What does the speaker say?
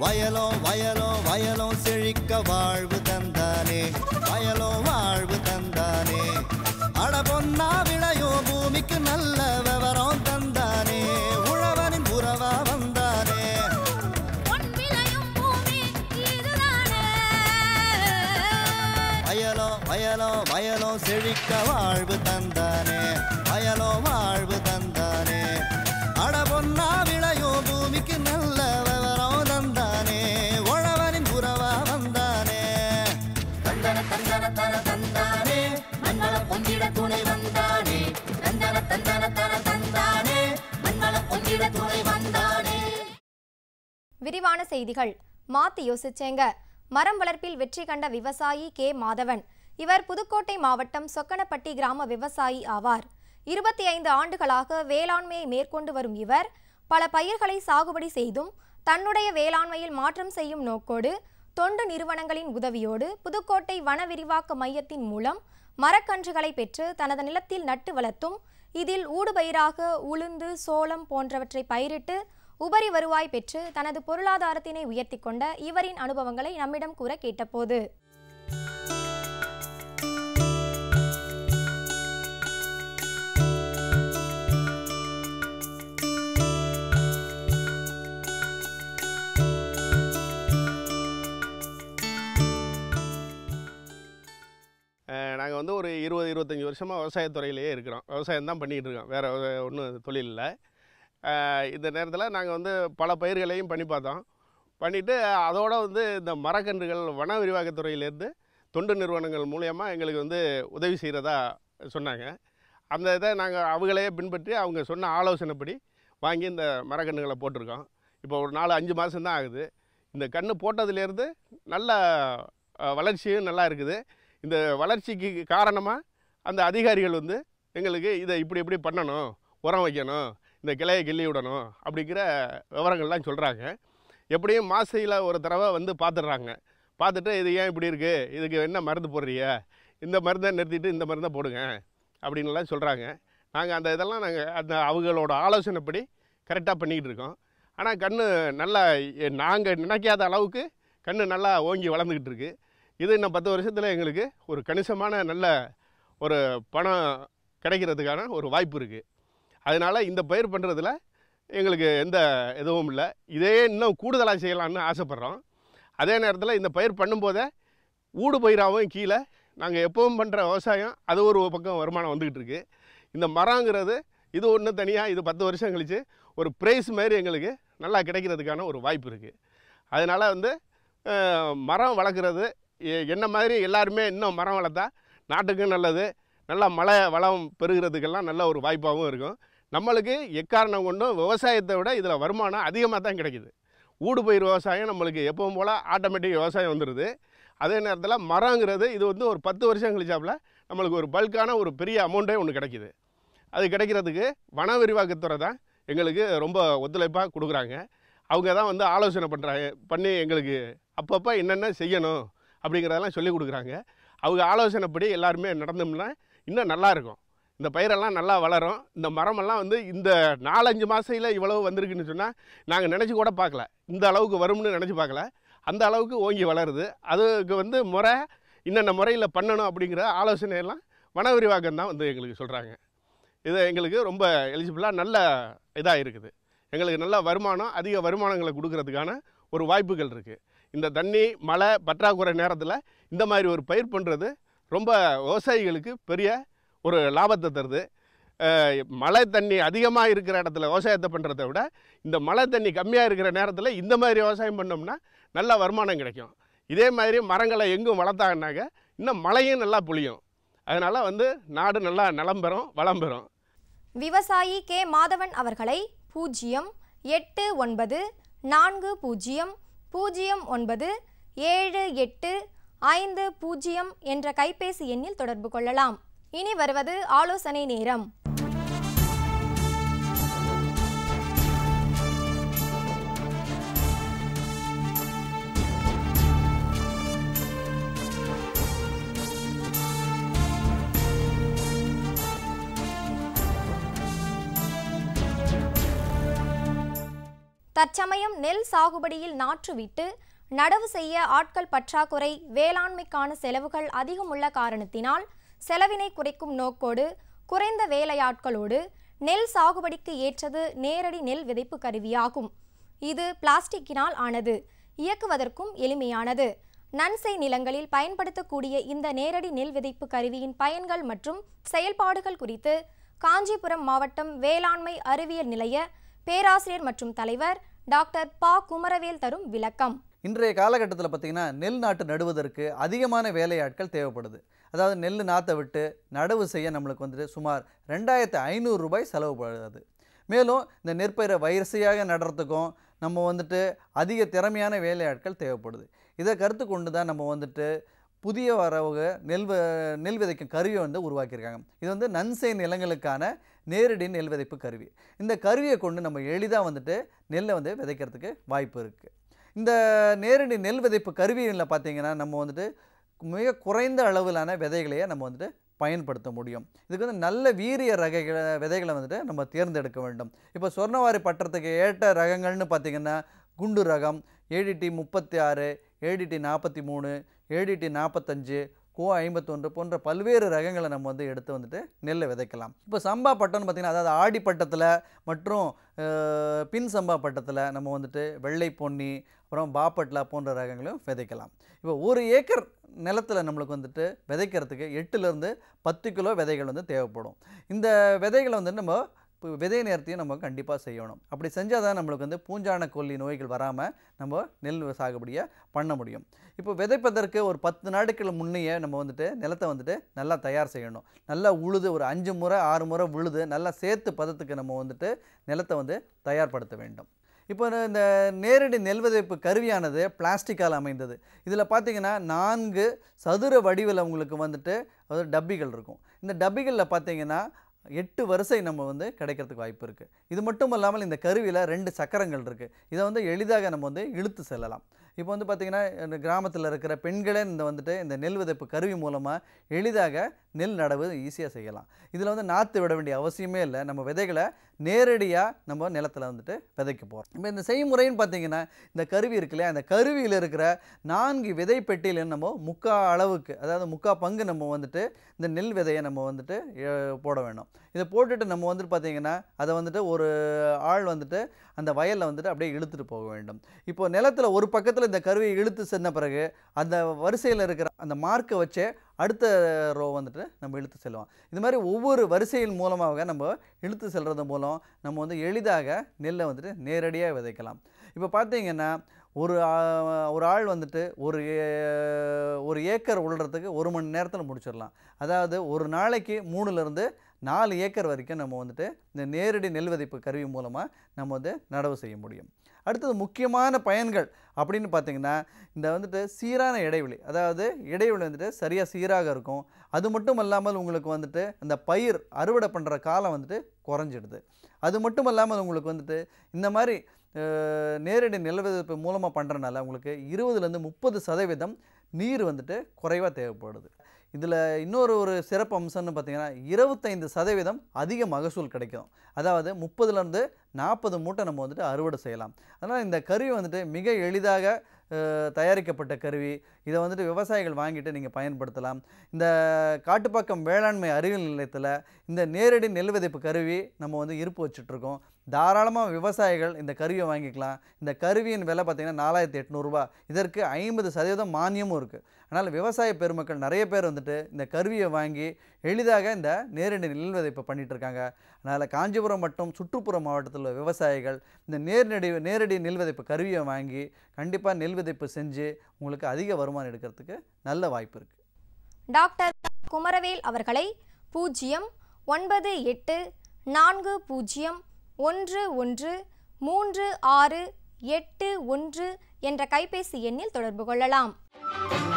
வயலோ வயலோ வயலோ செழிக்க வாழ்வு தந்தானே வயலோ வாழ்வு தந்தானே அட பொன்னா விளையோ பூமிக்கு நல்ல விவரம் தந்தானே உழவனின் உறவா வந்தானே பொன் விளையும் பூமி இதுதானே வயலோ வயலோ வயலோ செழிக்க வாழ்வு தந்தானே வயலோ வாழ்வு தந்தானே அட பொன்னா விளையோ பூமிக்கு நல்ல விவரம் தந்தானே உழவனின் உறவா வந்தானே தந்தன தந்தன தன தந்தானே மண்வள பொங்கிட துணை வந்தானே தந்தன தந்தன தன தந்தானே மண்வள பொங்கிட துணை வந்தானே விரிவான செய்திகள் மாத்தி யோசிச்சேங்க மரம் வளர்ப்பில் வெற்றி கண்ட விவசாயி கே மாதவன் இவர் புதுக்கோட்டை மாவட்டம் சொக்கனப்பட்டி கிராம விவசாயி ஆவார் இருபத்தி ஐந்து ஆண்டுகளாக வேளாண்மையை மேற்கொண்டு வரும் இவர் பல பயிர்களை சாகுபடி செய்தும் தன்னுடைய வேளாண்மையில் மாற்றம் செய்யும் நோக்கோடு தொண்டு நிறுவனங்களின் உதவியோடு புதுக்கோட்டை வன விரிவாக்க மையத்தின் மூலம் மரக்கன்றுகளை பெற்று தனது நிலத்தில் நட்டு வளர்த்தும் இதில் ஊடுபயிராக உளுந்து சோளம் போன்றவற்றை பயிரிட்டு உபரி வருவாய் பெற்று தனது பொருளாதாரத்தினை உயர்த்தி கொண்ட இவரின் அனுபவங்களை நம்மிடம் கூற கேட்டபோது நாங்கள் வந்து ஒரு இருபது இருபத்தஞ்சி வருஷமாக விவசாயத்துறையிலேயே இருக்கிறோம் விவசாயம் தான் பண்ணிகிட்டு இருக்கோம் வேறு ஒன்றும் தொழில் இல்லை அஹ் இந்த நேரத்தில் நாங்கள் வந்து பல பயிர்களையும் பண்ணி பார்த்தோம் பண்ணிவிட்டு அதோட வந்து இந்த மரக்கன்றுகள் வன விரிவாக்கத்துறையிலேருந்து தொண்டு நிறுவனங்கள் மூலயமா எங்களுக்கு வந்து உதவி செய்கிறதா சொன்னாங்க அந்த இதை நாங்கள் அவங்களே பின்பற்றி அவங்க சொன்ன ஆலோசனைப்படி வாங்கி இந்த மரக்கன்றுகளை போட்டிருக்கோம் இப்போ ஒரு நாலு அஞ்சு மாதம் தான் ஆகுது இந்த கன்று போட்டதுலேருந்து நல்ல அஹ், வளர்ச்சியும் நல்லா இருக்குது இந்த வளர்ச்சிக்கு காரணமாக அந்த அதிகாரிகள் வந்து எங்களுக்கு இதை இப்படி இப்படி பண்ணணும் உரம் வைக்கணும் இந்த கிளையை கிள்ளி விடணும் அப்படிங்கிற விவரங்கள்லாம் சொல்கிறாங்க எப்படியும் மாசையில் ஒரு தடவை வந்து பார்த்துடுறாங்க பார்த்துட்டு இது ஏன் இப்படி இருக்குது இதுக்கு என்ன மருந்து போடுறிய இந்த மருந்தை நிறுத்திட்டு இந்த மருந்தை போடுங்க அப்படின்லாம் சொல்கிறாங்க நாங்கள் அந்த இதெல்லாம் நாங்கள் அந்த அவங்களோட ஆலோசனைப்படி கரெக்டாக பண்ணிக்கிட்டு இருக்கோம் ஆனால் கன்று நல்லா நாங்கள் நினைக்காத அளவுக்கு கன்று நல்லா ஓங்கி வளர்ந்துக்கிட்டு இருக்கு இது இன்னும் பத்து வருஷத்தில் எங்களுக்கு ஒரு கணிசமான நல்ல ஒரு பணம் கிடைக்கிறதுக்கான ஒரு வாய்ப்பு இருக்குது அதனால் இந்த பயிர் பண்ணுறதுல எங்களுக்கு எந்த இதுவும் இல்லை இதே இன்னும் கூடுதலாக செய்யலாம்னு ஆசைப்பட்றோம் அதே நேரத்தில் இந்த பயிர் பண்ணும்போதே ஊடு பயிராகவும் கீழே நாங்கள் எப்பவும் பண்ணுற விவசாயம் அது ஒரு பக்கம் வருமானம் வந்துக்கிட்டு இருக்கு இந்த மரங்கிறது இது ஒன்று தனியாக இது பத்து வருஷம் கழித்து ஒரு ப்ரைஸ் மாதிரி எங்களுக்கு நல்லா கிடைக்கிறதுக்கான ஒரு வாய்ப்பு இருக்குது அதனால் வந்து அஹ், மரம் வளர்க்குறது எ- என்ன மாதிரி எல்லாருமே இன்னும் மரம் வளர்த்தா நாட்டுக்கும் நல்லது நல்லா மழை வளம் பெருகிறதுக்கெல்லாம் நல்ல ஒரு வாய்ப்பாகவும் இருக்கும் நம்மளுக்கு எக்காரணம் கொண்டும் விவசாயத்தை விட இதில் வருமானம் அதிகமாக தான் கிடைக்குது ஊடு பயிர் விவசாயம் நம்மளுக்கு எப்பவும் போல் ஆட்டோமேட்டிக் விவசாயம் வந்துடுது அதே நேரத்தில் மரங்கிறது இது வந்து ஒரு பத்து வருஷம் கழிச்சாப்புல நம்மளுக்கு ஒரு பல்கான ஒரு பெரிய அமௌண்ட்டே ஒன்று கிடைக்குது அது கிடைக்கிறதுக்கு வன விரிவாக்கத்துறை தான் எங்களுக்கு ரொம்ப ஒத்துழைப்பாக கொடுக்குறாங்க அவங்க தான் வந்து ஆலோசனை பண்ணுறாங்க பண்ணி எங்களுக்கு அப்பப்போ என்னென்ன செய்யணும் அப்படிங்கிறதெல்லாம் சொல்லி கொடுக்குறாங்க அவங்க ஆலோசனைப்படி எல்லாருமே நடந்தோம்னா இன்னும் நல்லா இருக்கும் இந்த பயிரெல்லாம் நல்லா வளரும் இந்த மரமெல்லாம் வந்து இந்த நாலஞ்சு மாசையில் இவ்வளவு வந்திருக்குன்னு சொன்னால் நாங்கள் நினச்சி கூட பார்க்கல இந்த அளவுக்கு வரும்னு நினச்சி பார்க்கல அந்த அளவுக்கு ஓங்கி வளருது அதுக்கு வந்து முறை இன்னென்ன முறையில் பண்ணணும் அப்படிங்கிற ஆலோசனையெல்லாம் வன விரிவாக்கம் தான் வந்து எங்களுக்கு சொல்கிறாங்க இது எங்களுக்கு ரொம்ப எலிஜிபிளாக நல்ல இதாக இருக்குது எங்களுக்கு நல்ல வருமானம் அதிக வருமானங்களை கொடுக்கறதுக்கான ஒரு வாய்ப்புகள் இருக்குது இந்த தண்ணி மழை பற்றாக்குறை நேரத்தில் இந்த மாதிரி ஒரு பயிர் பண்ணுறது ரொம்ப விவசாயிகளுக்கு பெரிய ஒரு லாபத்தை தருது அஹ் மழை தண்ணி அதிகமாக இருக்கிற இடத்துல விவசாயத்தை பண்ணுறதை விட இந்த மழை தண்ணி கம்மியாக இருக்கிற நேரத்தில் இந்த மாதிரி விவசாயம் பண்ணோம்னா நல்ல வருமானம் கிடைக்கும் இதே மாதிரி மரங்களை எங்கும் வளர்த்தாங்கனாக்க இன்னும் மழையும் நல்லா பொழியும் அதனால் வந்து நாடு நல்லா நலம் பெறும் வளம் பெறும் விவசாயி கே மாதவன் அவர்களை பூஜ்ஜியம் எட்டு ஒன்பது நான்கு பூஜ்ஜியம் பூஜ்ஜியம் ஒன்பது ஏழு எட்டு ஐந்து பூஜ்ஜியம் என்ற கைபேசி எண்ணில் தொடர்பு கொள்ளலாம் இனி வருவது ஆலோசனை நேரம் தற்சமயம் நெல் சாகுபடியில் நாற்று விட்டு நடவு செய்ய ஆட்கள் பற்றாக்குறை வேளாண்மைக்கான செலவுகள் அதிகம் உள்ள காரணத்தினால் செலவினை குறைக்கும் நோக்கோடு குறைந்த வேலையாட்களோடு நெல் சாகுபடிக்கு ஏற்றது நேரடி நெல் விதைப்பு கருவியாகும் இது பிளாஸ்டிக்கினால் ஆனது இயக்குவதற்கும் எளிமையானது நன்செய் நிலங்களில் பயன்படுத்தக்கூடிய இந்த நேரடி நெல் விதைப்பு கருவியின் பயன்கள் மற்றும் செயல்பாடுகள் குறித்து காஞ்சிபுரம் மாவட்டம் வேளாண்மை அறிவியல் நிலைய பேராசிரியர் மற்றும் தலைவர் டாக்டர் பா குமரவேல் தரும் விளக்கம் இன்றைய காலகட்டத்தில் பார்த்திங்கன்னா நெல் நாட்டு நடுவதற்கு அதிகமான வேலையாட்கள் தேவைப்படுது அதாவது நெல் நாற்றை விட்டு நடவு செய்ய நம்மளுக்கு வந்துட்டு சுமார் ரெண்டாயிரத்து ஐநூறு ரூபாய் செலவுப்படுது மேலும் இந்த நெற்பயிரை வரிசையாக நடுறதுக்கும் நம்ம வந்துட்டு அதிக திறமையான வேலையாட்கள் தேவைப்படுது இதை கருத்து கொண்டு தான் நம்ம வந்துட்டு புதிய வரவுக நெல் வ- நெல் விதைக்கும் கருவியை வந்து உருவாக்கியிருக்காங்க இது வந்து நன்செய் நிலங்களுக்கான நேரடி நெல் விதைப்பு கருவி இந்த கருவியை கொண்டு நம்ம எளிதாக வந்துட்டு நெல்லை வந்து விதைக்கிறதுக்கு வாய்ப்பு இருக்குது இந்த நேரடி நெல் விதைப்பு கருவியில் பார்த்தீங்கன்னா நம்ம வந்துட்டு மிக குறைந்த அளவிலான விதைகளையே நம்ம வந்துட்டு பயன்படுத்த முடியும் இதுக்கு வந்து நல்ல வீரிய ரகைகளை விதைகளை வந்துட்டு நம்ம தேர்ந்தெடுக்க வேண்டும் இப்போ சொர்ணவாரி பட்டறதுக்கு ஏற்ற ரகங்கள்னு பார்த்தீங்கன்னா குண்டு ரகம் ஏடிடி முப்பத்தி ஆறு ஏடிடி நாற்பத்தி மூணு ஏடிடி நாற்பத்தஞ்சு கோ ஐம்பத்தொன்று போன்ற பல்வேறு ரகங்களை நம்ம வந்து எடுத்து வந்துட்டு நெல்லை விதைக்கலாம் இப்போ சம்பா பட்டம்னு பார்த்திங்கன்னா அதாவது ஆடி பட்டத்தில் மற்றும் அஹ், பின் சம்பா பட்டத்தில் நம்ம வந்துட்டு வெள்ளை பொன்னி அப்புறம் பாப்பட்லா போன்ற ரகங்களையும் விதைக்கலாம் இப்போ ஒரு ஏக்கர் நிலத்தில் நம்மளுக்கு வந்துட்டு விதைக்கிறதுக்கு எட்டுலேருந்து பத்து கிலோ விதைகள் வந்து தேவைப்படும் இந்த விதைகளை வந்து நம்ம இப்போ விதை நேர்த்தியும் நம்ம கண்டிப்பாக செய்யணும் அப்படி செஞ்சால் தான் நம்மளுக்கு வந்து பூஞ்சான கொல்லி நோய்கள் வராமல் நம்ம நெல் சாகுபடியை பண்ண முடியும் இப்போ விதைப்பதற்கு ஒரு பத்து நாட்கள் முன்னையே நம்ம வந்துட்டு நிலத்தை வந்துட்டு நல்லா தயார் செய்யணும் நல்லா உழுது ஒரு அஞ்சு முறை ஆறு முறை உழுது நல்லா சேர்த்து பதத்துக்கு நம்ம வந்துட்டு நிலத்தை வந்து தயார்படுத்த வேண்டும் இப்போ இந்த நேரடி நெல் விதைப்பு கருவியானது பிளாஸ்டிக்கால் அமைந்தது இதில் பார்த்தீங்கன்னா நான்கு சதுர வடிவில் உங்களுக்கு வந்துட்டு அதாவது டப்பிகள் இருக்கும் இந்த டப்பிகளில் பார்த்தீங்கன்னா எட்டு வரிசை நம்ம வந்து கிடைக்கிறதுக்கு வாய்ப்பு இருக்குது இது மட்டும் இல்லாமல் இந்த கருவியில் ரெண்டு சக்கரங்கள் இருக்குது இதை வந்து எளிதாக நம்ம வந்து இழுத்து செல்லலாம் இப்போ வந்து பார்த்திங்கன்னா இந்த கிராமத்தில் இருக்கிற பெண்களே இந்த வந்துட்டு இந்த நெல் விதைப்பு கருவி மூலமாக எளிதாக நெல் நடவு ஈஸியாக செய்யலாம் இதில் வந்து நாற்று விட வேண்டிய அவசியமே இல்லை நம்ம விதைகளை நேரடியாக நம்ம நிலத்தில் வந்துட்டு விதைக்க போகிறோம் இப்போ இந்த செய்முறைன்னு பார்த்தீங்கன்னா இந்த கருவி இருக்கு இல்லையா அந்த கருவியில் இருக்கிற நான்கு விதை பெட்டியில நம்ம முக்கா அளவுக்கு அதாவது முக்கா பங்கு நம்ம வந்துட்டு இந்த நெல் விதையை நம்ம வந்துட்டு அஹ், போட வேணும் இதை போட்டுட்டு நம்ம வந்துட்டு பார்த்தீங்கன்னா அதை வந்துட்டு ஒரு ஆள் வந்துட்டு அந்த வயலில் வந்துட்டு அப்படியே இழுத்துட்டு போக வேண்டும் இப்போ நிலத்தில் ஒரு பக்கத்தில் இந்த கருவியை இழுத்து சென்ற பிறகு அந்த வரிசையில் இருக்கிற அந்த மார்க்கை வச்சே அடுத்த ரோ வந்துட்டு நம்ம இழுத்து செல்வோம் இது மாதிரி ஒவ்வொரு வரிசையின் மூலமாக நம்ம இழுத்து செல்றது மூலம் நம்ம வந்து எளிதாக நெல்லை வந்துட்டு நேரடியாக விதைக்கலாம் இப்போ பார்த்தீங்கன்னா ஒரு ஆ- ஒரு ஆள் வந்துட்டு ஒரு ஏ- ஒரு ஏக்கர் உழுறதுக்கு ஒரு மணி நேரத்தில் முடிச்சிடலாம் அதாவது ஒரு நாளைக்கு மூணுலேருந்து நாலு ஏக்கர் வரைக்கும் நம்ம வந்துட்டு இந்த நேரடி நெல் விதைப்பு கருவி மூலமாக நம்ம வந்து நடவு செய்ய முடியும் அடுத்தது முக்கியமான பயன்கள் அப்படின்னு பார்த்தீங்கன்னா இந்த வந்துட்டு சீரான இடைவெளி அதாவது இடைவெளி வந்துட்டு சரியாக சீராக இருக்கும் அது மட்டும் இல்லாமல் உங்களுக்கு வந்துட்டு அந்த பயிர் அறுவடை பண்ணுற காலம் வந்துட்டு குறைஞ்சிடுது அது மட்டும் இல்லாமல் உங்களுக்கு வந்துட்டு இந்த மாதிரி அஹ், நேரடி நெல் விதைப்பு மூலமாக பண்ணுறனால உங்களுக்கு இருபதுலேருந்து முப்பது சதவீதம் நீர் வந்துட்டு குறைவாக தேவைப்படுது இதில் இன்னொரு ஒரு சிறப்பு அம்சம்னு பார்த்தீங்கன்னா இருபத்தைந்து சதவீதம் அதிக மகசூல் கிடைக்கும் அதாவது முப்பதுலேருந்து நாற்பது மூட்டை நம்ம வந்துட்டு அறுவடை செய்யலாம் அதனால் இந்த கருவி வந்துட்டு மிக எளிதாக அஹ், தயாரிக்கப்பட்ட கருவி இதை வந்துட்டு விவசாயிகள் வாங்கிட்டு நீங்கள் பயன்படுத்தலாம் இந்த காட்டுப்பாக்கம் வேளாண்மை அறிவியல் நிலையத்தில் இந்த நேரடி நெல் விதைப்பு கருவி நம்ம வந்து இருப்பு வச்சுட்ருக்கோம் தாராளமாக விவசாயிகள் இந்த கருவியை வாங்கிக்கலாம் இந்த கருவியின் விலை பார்த்திங்கன்னா நாலாயிரத்தி எட்நூறுபா இதற்கு ஐம்பது சதவீதம் மானியமும் இருக்குது அதனால் விவசாய பெருமக்கள் நிறைய பேர் வந்துட்டு இந்த கருவியை வாங்கி எளிதாக இந்த நேரடி நெல் விதைப்பை பண்ணிட்டு இருக்காங்க அதனால் காஞ்சிபுரம் மற்றும் சுற்றுப்புற மாவட்டத்தில் உள்ள விவசாயிகள் இந்த நேரடி நேரடி நெல் விதைப்பு கருவியை வாங்கி கண்டிப்பாக நெல் விதைப்பு செஞ்சு உங்களுக்கு அதிக வருமானம் எடுக்கிறதுக்கு நல்ல வாய்ப்பு இருக்குது டாக்டர் குமரவேல் அவர்களை பூஜ்ஜியம் ஒன்பது எட்டு நான்கு பூஜ்ஜியம் ஒன்று ஒன்று மூன்று ஆறு எட்டு ஒன்று என்ற கைபேசி எண்ணில் தொடர்பு கொள்ளலாம்